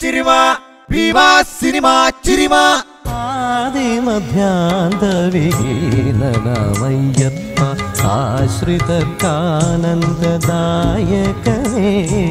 ചിരിമ Bima cinema ചിരിമ ആദിമധ്യാന്തവിഹീനമയ്യപ്പ ആശ്രിതർക്കാനന്ദദായകനേ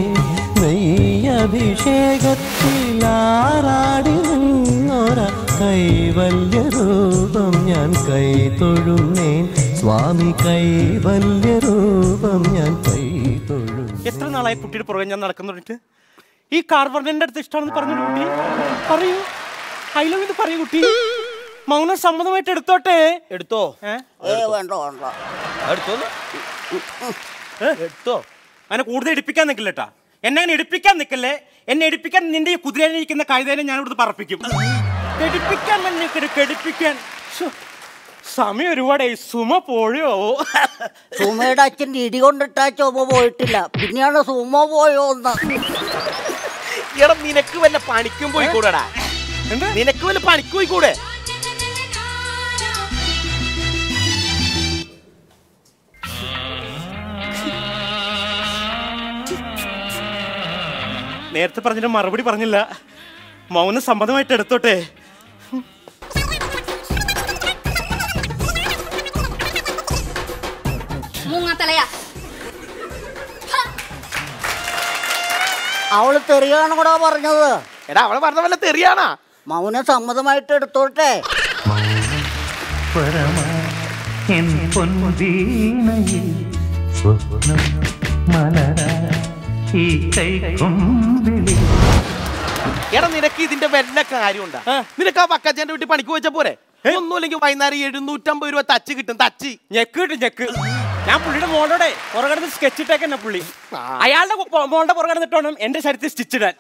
നെയ്യഭിഷേകത്തിലാറാടി നിന്നൊര കൈവല്യരൂപം ഞാൻ കൈതൊഴുന്നേൻ സ്വാമി കൈവല്യരൂപം ഞാൻ കൈതൊഴും എത്ര നാളായി കുട്ടിയുടെ പുറകെ ഞാൻ നടക്കുന്നുണ്ട് ഈ കാർവർണന്റെ അടുത്ത് ഇഷ്ടമാണെന്ന് പറഞ്ഞു കുട്ടി പറയൂ ഐ ലവ് ഇത് പറയൂ കുട്ടി മൗനം സമ്മതമായിട്ട് എടുത്തോട്ടെ എടുത്തോ ഏ? ഏ വേണ്ട വേണ്ട എടുത്തോ എടുത്തോ അങ്ങനെ കൂടുതൽ ഇടിപ്പിക്കാൻ നിൽക്കില്ലട്ടാ എന്നെ അങ്ങനെ ഇടിപ്പിക്കാൻ നിൽക്കല്ലേ എന്നെ ഇടിപ്പിക്കാൻ നിന്റെ ഈ കുതിരയിലിരിക്കുന്ന കഴുതേനെ ഞാൻ ഇവിടുന്ന് പറപ്പിക്കും കെടിപ്പിക്കാൻ തന്നെ നിൽക്കരുത്, കെടിപ്പിക്കാൻ ശ്ശോ, സമയം ഒരുപാടായി സുമ പോഴോ സുമയുടെ അച്ഛൻ്റെ ഇടി കൊണ്ടിട്ടാ ചുമ പോയിട്ടില്ല പിന്നെയാണ് സുമ പോയോന്ന് എടാ നിനക്ക് വല്ല പണിക്കും പോയിക്കൂടെടാ എന്താ നിനക്ക് വല്ല പണിക്ക് പോയിക്കൂടെ നേരത്തെ പറഞ്ഞിട്ട് മറുപടി പറഞ്ഞില്ല മൗനം സമ്മതമായിട്ട് എടുത്തോട്ടെ മൂങ്ങാത്തലയാ അവള് തെറിയാണ് കൂടെ പറഞ്ഞത് എടാ അവളെ പറഞ്ഞ വല്ല തെറിയാണാ മൗനം സമ്മതമായിട്ട് എടുത്തോട്ടെ പരമ എൻ പൊൻവീണയിൽ സ്വപ്നം മലര ഈ കൈക്കൊമ്പിളി എടാ നിനക്ക് ഇതിന്റെ വല്ല കാര്യമുണ്ടാ നിനക്ക് ആ വക്കച്ചേന്റെ വീട്ടിൽ പണിക്ക് വെച്ച പോരെ ഒന്നുമില്ലെങ്കിൽ വൈകുന്നേരം എഴുന്നൂറ്റമ്പത് രൂപ തച്ച് കിട്ടും തച്ച് ഞെക്ക് കിട്ടും ഞെക്ക് ഞാൻ പുള്ളിയുടെ മോളോടെ പുറകടന്ന് സ്കെച്ച് ഇട്ടേക്കെന്നെ പുള്ളി അയാളുടെ കൊ- മോളുടെ പുറകടന്നിട്ട് വേണം എന്റെ ശരീരത്തിൽ സ്റ്റിച്ച് ഇടാൻ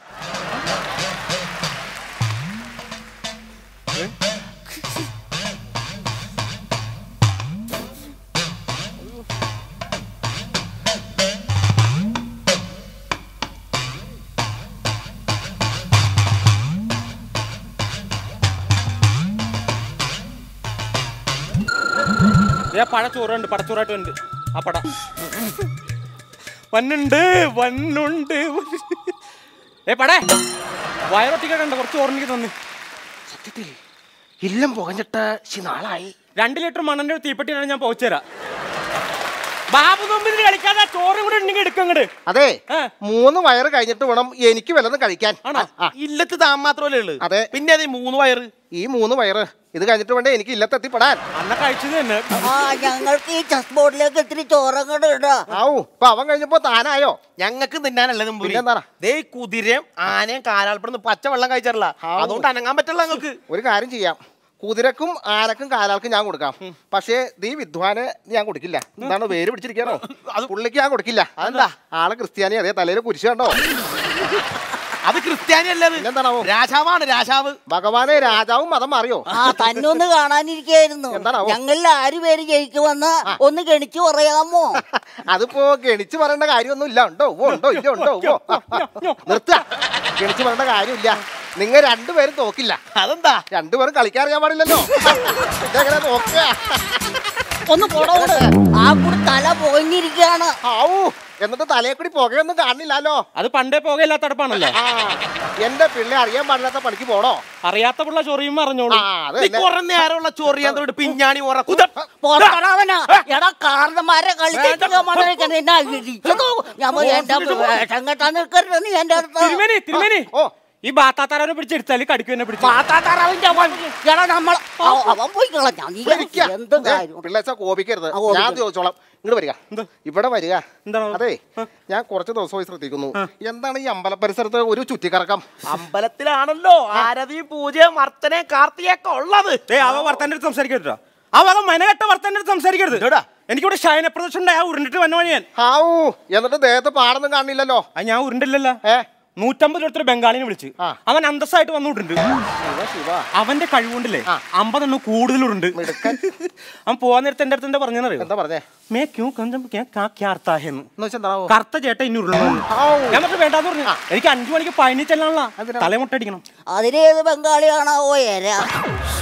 ദേ പഴ ചോറുണ്ട് പടച്ചോറായിട്ട് ഉണ്ട് ആ പട വന്നുണ്ട് വന്നുണ്ട് ഏ പടേ വയറൊട്ടിക്ക കണ്ട കുറച്ച് ഓർമ്മിക്ക് തന്നു സത്യത്തിൽ ഇല്ലം പുകഞ്ഞിട്ട് ശി നാളായി രണ്ട് ലിറ്റർ മണ്ണന്റെ തീപ്പെട്ടിയാണ് ഞാൻ പോച്ചരാ ബാബു തമ്മിൽ കളിക്കാതെ ചോറും കൂടെ ഉണ്ടെങ്കിൽ എടുക്കങ്ങട് അതെ ഏ. മൂന്ന് വയറ് കഴിഞ്ഞിട്ട് വേണം എനിക്ക് വല്ലതും കഴിക്കാൻ ആണോ? ആ, ഇല്ലത്ത് താൻ മാത്രമല്ലേ ഉള്ളു അതെ. പിന്നെ അത് ഈ മൂന്ന് വയറ് ഈ മൂന്ന് വയറ് ഇത് കഴിഞ്ഞിട്ട് വേണ്ടേ എനിക്ക് ഇല്ലത്തെത്തിപ്പെടാൻ അന്ന കഴിച്ചത് തന്നെ ആ ഞങ്ങൾക്ക് ഈ ചെസ് ബോർഡിലേക്ക് ഇത്തിരി ചോറങ്ങോട്ട് ഇടാ ആവൂ ഇപ്പൊ അവൻ കഴിഞ്ഞപ്പോ താനായോ ഞങ്ങക്ക് തിന്നാനല്ല മുമ്പ് പിന്നെന്താടാ? ദേ ഈ കുതിരയും ആനയും കാലാൾപ്പെടുന്ന പച്ച വെള്ളം കഴിച്ചാറില്ല അതുകൊണ്ട് അനങ്ങാൻ പറ്റില്ല ഞങ്ങൾക്ക് ഒരു കാര്യം ചെയ്യാം കുതിരക്കും ആനക്കും കാലാൾക്കും ഞാൻ കൊടുക്കാം പക്ഷേ നീ വിദ്വാന് ഞാൻ കൊടുക്കില്ല എന്താണ് പേര് പിടിച്ചിരിക്കാനോ അത് പുള്ളിക്ക് ഞാൻ കൊടുക്കില്ല അതെന്താ? ആള് ക്രിസ്ത്യാനി അതേ തലയിൽ കുരിശ് കണ്ടോ അത് ക്രിസ്ത്യാനി അല്ലത് പിന്നെന്താണാവോ? രാജാവാണ് രാജാവ് ഭഗവാനെ രാജാവും മതം മാറിയോ ആ തന്നെ ഒന്ന് കാണാനിരിക്കായിരുന്നു എന്താണാവോ? ഞങ്ങളിൽ ആര് പേര് ജയിക്കുമെന്ന് ഒന്ന് ഗണിച്ചു പറയാമോ അതിപ്പോ ഗണിച്ച് പറയേണ്ട കാര്യമൊന്നും ഇല്ല ഉണ്ടോ ഓ ഉണ്ടോ ഇല്ല ഉണ്ടോ ഓ നിർത്തുക ഗണിച്ച് പറയേണ്ട കാര്യമില്ല നിങ്ങൾ രണ്ടുപേരും തോക്കില്ല അതെന്താ രണ്ടുപേരും കളിക്കാൻ അറിയാൻ പാടില്ലല്ലോ ഇതെങ്ങനെ നോക്കുക ഒന്ന് പോടോട് ആ കൂടി തല പോയിഞ്ഞിരിക്കുകയാണ് ആവൂ എന്നിട്ട് തലയെ കൂടി പുകയൊന്നും കാണില്ലല്ലോ അത് പണ്ടേ പോകയില്ലാത്ത അടപ്പാണല്ലോ ആ എന്റെ പിള്ളേ അറിയാൻ പാടില്ലാത്ത പണിക്ക് പോണോ അറിയാത്ത പിള്ള ചൊറിയും അറിഞ്ഞോളൂ ആ അത് നീ തന്നെ. കുറെ നേരമുള്ള ചൊറിയാൻ തൊട്ട് പിഞ്ഞാണി ഉറ കുത പോടാവനാ എടാ കാരണന്മാരെ കളിക്കാൻ എന്നാ ഇടിച്ചതോ ഞാൻ പോയി എന്റെ വേഷം കെട്ടാൻ നിൽക്കരുത് നീ എന്റെ അടുത്ത് തിരുമേനി തിരുമേനി ഓ ഈ ബാത്താത്താരനെ പിടിച്ചെടുത്താല് കടിക്കും എന്നെ പിടിച്ചു പാത്താത്താറാവിന്റെ അവൻ എടാ നമ്മൾ അവ- അവൻ പോയി കളഞ്ഞാ നീ ഇവിടെ ഇരിക്ക. എന്ത് ദേ, കാര്യം പിള്ളേച്ച കോപിക്കരുത് ആ, കോപിക്കരുത്. ഞാൻ ചോദിച്ചോളാം ഇങ്ങോട്ട് വരിക ഇവിടെ വരിക എന്താണ്? അതെ ഞാൻ കുറച്ച് ദിവസമായി ശ്രദ്ധിക്കുന്നു എന്താണ് ഈ അമ്പല പരിസരത്ത് ഒരു ചുറ്റിക്കറക്കം അമ്പലത്തിലാണല്ലോ ആരതിയും പൂജയും അർച്ചനയും കാർത്തിയൊക്കെ ഉള്ളത് ഏ അവ വർത്താൻ്റെ അടുത്ത് സംസാരിക്കരുത് ആ വക മനകെട്ട വർത്താൻ്റെ അടുത്ത് സംസാരിക്കരുത് ഇതെടാ. എനിക്കിവിടെ ശയന പ്രദർശനം ഉണ്ട് ആ ഉരുണ്ടിട്ട് വന്ന വഴി ഞാൻ ആവൂ എന്നിട്ട് ദേഹത്ത് പാടൊന്നും കാണില്ലല്ലോ ആ ഞാൻ ഉരുണ്ടില്ലല്ലോ ഏ നൂറ്റമ്പത് രൂപ ബംഗാളിനെ വിളിച്ച് ആ. അവൻ അന്തസ്സായിട്ട് വന്നിട്ടുണ്ട് ശിവ ശിവ അവന്റെ കഴിവുകൊണ്ടില്ലേ അമ്പതെണ്ണം കൂടുതലുണ്ട് അവൻ പോവാൻ നേരത്തെ എന്റെ അടുത്ത് എന്താ പറഞ്ഞറിയോ എന്താ പറഞ്ഞേ മേ ക്യൂ കഞ്ചം ക്യാ കാ ക്യാർത്താഹെന്ന് എന്ന് വെച്ചാ എന്താണാവോ കറുത്ത ചേട്ട ഇനി ഉരുളണം ഞാൻ പറഞ്ഞു വേണ്ടാന്ന് പറഞ്ഞു എനിക്ക് അഞ്ചു മണിക്ക് പയനി ചെല്ലാനുള്ള തലമുട്ടടിക്കണം അതിലേത് ബംഗാളിയാണോ എര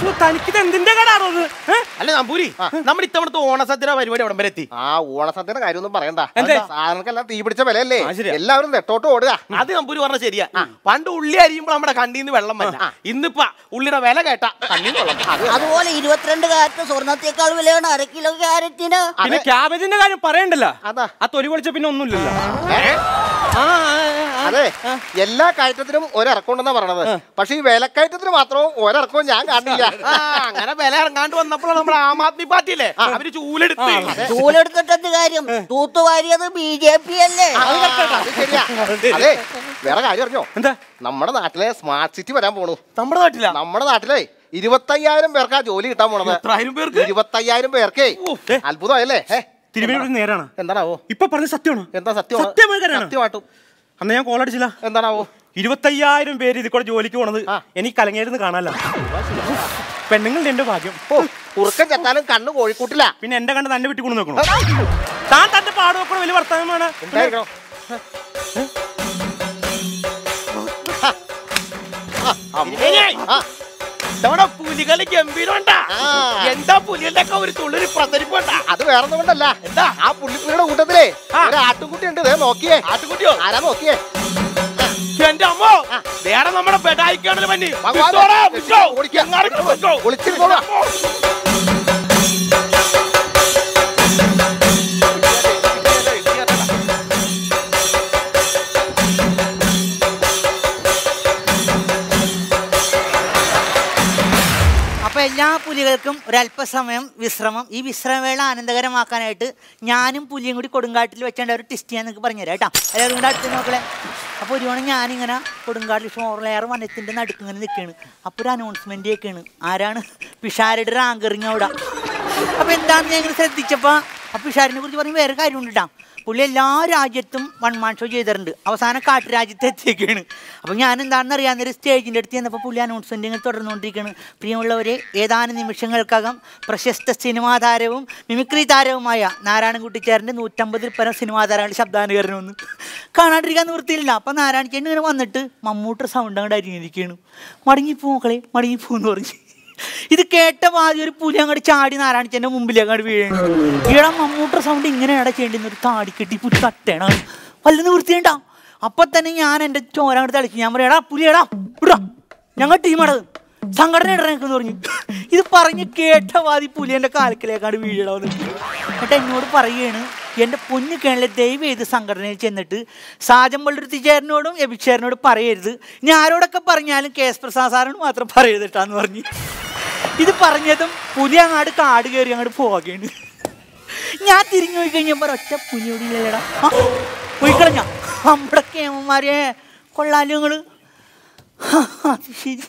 ശ്ശോ, തനിക്കിത് എന്തിന്റെ കടാണോ ഇത് ഏ? അല്ല നമ്പൂരി നമ്മുടെ ഇത്തവണത്തെ ഓണസദ്യ പരിപാടി എവിടം വരെ എത്തി ആ ഓണസദ്യയുടെ കാര്യമൊന്നും പറയണ്ട എന്തേ? സാധനങ്ങൾക്കെല്ലാം തീ പിടിച്ച വിലയല്ലേ ആ, ശരിയാ. എല്ലാവരും നെട്ടോട്ട് ഓടുക അത് നമ്പൂരി പറഞ്ഞ ശരിയാ പണ്ട് ഉള്ളി അരിയുമ്പോൾ നമ്മുടെ കണ്ണീന്ന് വെള്ളം വന്ന ഇന്നിപ്പ ഉള്ളിയുടെ വില കേട്ട കണ്ണീന്ന് വെള്ളം വരും. അതുപോലെ ഇരുപത്തിരണ്ട് ക്യാരറ്റ് സ്വർണത്തേക്കാൾ വിലയാണ് അര കിലോ ക്യാരറ്റിന് പിന്നെ ക്യാബേജിന്റെ കാര്യം പറയണ്ടല്ലോ അതാ. ആ തൊലി പൊളിച്ച പിന്നെ ഒന്നുമില്ലല്ലോ ആ, ആ, ആ, ആ. അതെ എല്ലാ കയറ്റത്തിനും ഒരിറക്കമുണ്ടെന്നാ പറയണത് പക്ഷെ ഈ വിലക്കയറ്റത്തിന് മാത്രം ഒരിറക്കവും ഞാൻ കാണില്ല ആ അങ്ങനെ വില ഇറങ്ങാണ്ട് വന്നപ്പോഴാണ് നമ്മുടെ ആം ആദ്മി പാർട്ടിയില്ലേ അവര് ചൂലെടുത്ത് ചൂലെടുത്തിട്ടെന്ത് കാര്യം തൂത്തുവാരിയത് ബി ജെ പി അല്ലേ അത് correct ആണ്, അത് ശരിയാ അതെ വേറെ കാര്യം അറിഞ്ഞോ എന്താ നമ്മുടെ നാട്ടിലെ സ്മാർട്ട് സിറ്റി വരാൻ പോണു നമ്മുടെ നാട്ടില നമ്മുടെ നാട്ടിലെ ഇരുപത്തയ്യായിരം പേർക്കാ ജോലി കിട്ടാൻ പോണത് എത്രായിരം പേർക്ക് ഇരുപത്തയ്യായിരം പേർക്കേ ഏ. അത്ഭുതമായല്ലേ ഏ, തിരുമേനി നേരാണ് എന്താണാവോ ഇപ്പൊ പറഞ്ഞ സത്യമാണോ എന്താ സത്യം സത്യമായ കാര്യമാണ്. സത്യമായിട്ടും അന്ന് ഞാൻ കോളടിച്ചില്ല എന്താണാവോ ഇരുപത്തയ്യായിരം പേര് ഇതിൽ കൂടെ ജോലിക്ക് പോണത് ആ. എനിക്ക് കലങ്ങേരുന്ന് കാണാനല്ല പെണ്ണുങ്ങളുടെ എന്റെ ഭാഗ്യം ഓ കുറുക്കൻ ചത്താലും കണ്ണ് കോഴിക്കൂട്ടില്ല പിന്നെ എന്റെ കണ്ട് തന്റെ വീട്ടിൽ കൊണ്ടു നോക്കണോ താൻ തന്റെ പാട് വെക്കണ വലിയ വർത്തമാനമാണ് ഉണ്ടായിരിക്കണം ഏയ്! ഇത്തവണ പുലികളി ഗംഭീരമുണ്ടാ ആ. എന്താ പുലികളുടെ ഒക്കെ ഒരു തുള്ളൊരു പ്രസരിപ്പുണ്ടാ അത് വേറെ ഒന്നും കൊണ്ടല്ല എന്താ? ആ പുള്ളിപ്പുലിയുടെ കൂട്ടത്തിലേ ആ. ഒരു ആട്ടുംകുട്ടി ഉണ്ട് ദേ നോക്കിയേ ആട്ടുകുട്ടിയോ ആരാ നോക്കിയേ എന്റെ അമ്മോ വേറെ നമ്മുടെ പെടായിക്കാണല്ലോ മഞ്ഞ് ഭഗവാനെ, വിട്ടോടാ, വിട്ടോ. ഓടിക്കാം. എങ്ങാടും വിട്ടോ. ഒളിച്ചിരുന്നോളാം. അപ്പൊ എല്ലാ പുലികൾക്കും ഒരല്പസമയം വിശ്രമം ഈ വിശ്രമവേള ആനന്ദകരമാക്കാനായിട്ട് ഞാനും പുലിയും കൂടി കൊടുങ്കാട്ടിൽ വെച്ചേണ്ട ഒരു ടെസ്റ്റ് ഞാൻ നിങ്ങൾക്ക് പറഞ്ഞുതരാം കേട്ടോ എല്ലാവരും കൂടെ അടുത്ത് നോക്കളെ അപ്പോൾ ഒരു തവണ ഞാനിങ്ങനെ കൊടുങ്കാട്ടിൽ ഷോർലെയർ വനത്തിൻ്റെ നടുക്ക് ഇങ്ങനെ നിൽക്കുകയാണ് അപ്പോൾ ഒരു അനൗൺസ്മെൻ്റ് കേൾക്കുകയാണ് ആരാണ് പിഷാരുടെ റാങ്കറിങ് അവിടെ അപ്പോൾ എന്താണെന്ന് ഞാൻ ഇങ്ങനെ ശ്രദ്ധിച്ചപ്പോൾ ആ പിഷാരിനെ കുറിച്ച് പറഞ്ഞ് വേറെ കാര്യമുണ്ട് കേട്ടോ പുള്ളി എല്ലാ രാജ്യത്തും വൺ മാൻ ഷോ ചെയ്തിട്ടുണ്ട് അവസാനം കാട്ടുരാജ്യത്ത് എത്തിയൊക്കെയാണ് അപ്പോൾ ഞാൻ എന്താണെന്ന് അറിയാവുന്ന ഒരു സ്റ്റേജിൻ്റെ അടുത്ത് ചെന്നപ്പോൾ പുള്ളി അനൗൺസ്മെൻ്റ് ഇങ്ങനെ തുടർന്നുകൊണ്ടിരിക്കുകയാണ് പ്രിയമുള്ളവരെ ഏതാനും നിമിഷങ്ങൾക്കകം പ്രശസ്ത സിനിമാ താരവും മിമിക്രി താരവുമായ നാരായണൻകുട്ടിച്ചേരൻ്റെ നൂറ്റമ്പതിൽ പരം സിനിമാ താരങ്ങളുടെ ശബ്ദാനുകരണമെന്ന് കാണാണ്ടിരിക്കാൻ നിവൃത്തിയില്ല അപ്പം നാരായണിച്ചേട്ടൻ ഇങ്ങനെ വന്നിട്ട് മമ്മൂട്ടർ സൗണ്ട് അങ്ങോട്ട് അരിഞ്ഞിരിക്കുകയാണ് മടങ്ങിപ്പോ മക്കളെ മടങ്ങിപ്പോ എന്ന് പറഞ്ഞു ഇത് കേട്ട പാതി ഒരു പുലി അങ്ങോട്ട് ചാടി നാരായണിച്ചന്റെ മുമ്പിലേക്ക് അങ്ങോട്ട് വീഴുന്നു ഈടാ മമ്മൂട്ടർ സൗണ്ട് ഇങ്ങനെയാണ് ചെയ്യേണ്ടുന്ന ഒരു താടി കെട്ടി പുലി കട്ടേണം വല്ല നിവൃത്തിയുണ്ടാ അപ്പൊ തന്നെ ഞാൻ എന്റെ ചോര അങ്ങോട്ട് തളിച്ചു ഞാൻ പറയാ പുലിയടാ വിടാ ഞങ്ങൾ ടീമാണത് സംഘടന ഇടണെന്ന് പറഞ്ഞു ഇത് പറഞ്ഞ് കേട്ട വാതി പുലി എന്റെ കാലക്കിലേക്കാണ് വീഴണമെന്ന് എന്നിട്ട് എന്നോട് പറയുകയാണ് എൻ്റെ പൊന്നു കേരള ദയവ് ചെയ്ത് സംഘടനയിൽ ചെന്നിട്ട് സാജൻ പള്ളുരുത്തി ചേരനോടും എബിച്ചേരനോടും പറയരുത് ഇനി ആരോടൊക്കെ പറഞ്ഞാലും കെ എസ് പ്രസാദ് സാറിനോട് മാത്രം പറയരുത് കേട്ടാന്ന് പറഞ്ഞു ഇത് പറഞ്ഞതും പുലി അങ്ങാട് കാട് കയറി അങ്ങോട്ട് പോവുകയാണ് ഞാൻ തിരിഞ്ഞു പോയി കഴിഞ്ഞപ്പോൾ ഒറ്റ പുലിയോട് ഇല്ലടാ പോയിക്കളഞ്ഞ നമ്മുടെ കേമന്മാരെ കൊള്ളാലോ നിങ്ങള് അത് ശരി